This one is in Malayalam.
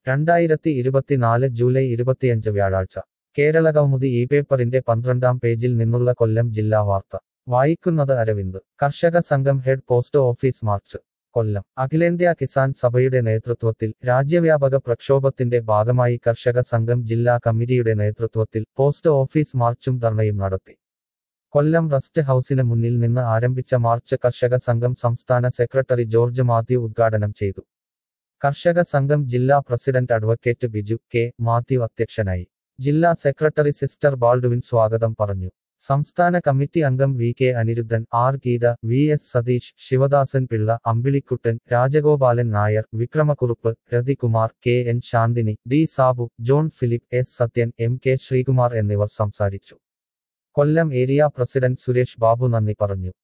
രണ്ടായിരത്തി ഇരുപത്തിനാല് ജൂലൈ ഇരുപത്തിയഞ്ച് വ്യാഴാഴ്ച കേരള കൗമുദി ഈ പേപ്പറിന്റെ പന്ത്രണ്ടാം പേജിൽ നിന്നുള്ള കൊല്ലം ജില്ലാ വാർത്ത വായിക്കുന്നത് അരവിന്ദ് കർഷക സംഘം head post office march Kollam അഖിലേന്ത്യാ കിസാൻ സഭയുടെ നേതൃത്വത്തിൽ രാജ്യവ്യാപക പ്രക്ഷോഭത്തിന്റെ ഭാഗമായി കർഷക സംഘം ജില്ലാ കമ്മിറ്റിയുടെ നേതൃത്വത്തിൽ പോസ്റ്റ് ഓഫീസ് മാർച്ചും ധർണയും നടത്തി കൊല്ലം റസ്റ്റ് ഹൌസിന് മുന്നിൽ നിന്ന് ആരംഭിച്ച മാർച്ച് കർഷക സംഘം സംസ്ഥാന സെക്രട്ടറി ജോർജ് മാത്യു ഉദ്ഘാടനം ചെയ്തു കർഷക സംഘം ജില്ലാ president advocate Biju K Mathew അധ്യക്ഷനായി ജില്ലാ സെക്രട്ടറി സിസ്റ്റർ ബാൾഡുവിൻ സ്വാഗതം പറഞ്ഞു സംസ്ഥാന കമ്മിറ്റി അംഗം V K Aniruddhan R Geetha V S Satheesh Sivadasan Pillai Ambilikuttan Rajagopalan Nair Vikramakurup Rathikumar K N Shanthini D Sabu John Philip S Sathyan M K Sreekumar എന്നിവർ സംസാരിച്ചു കൊല്ലം ഏരിയ പ്രസിഡന്റ് സുരേഷ് ബാബു നന്ദി പറഞ്ഞു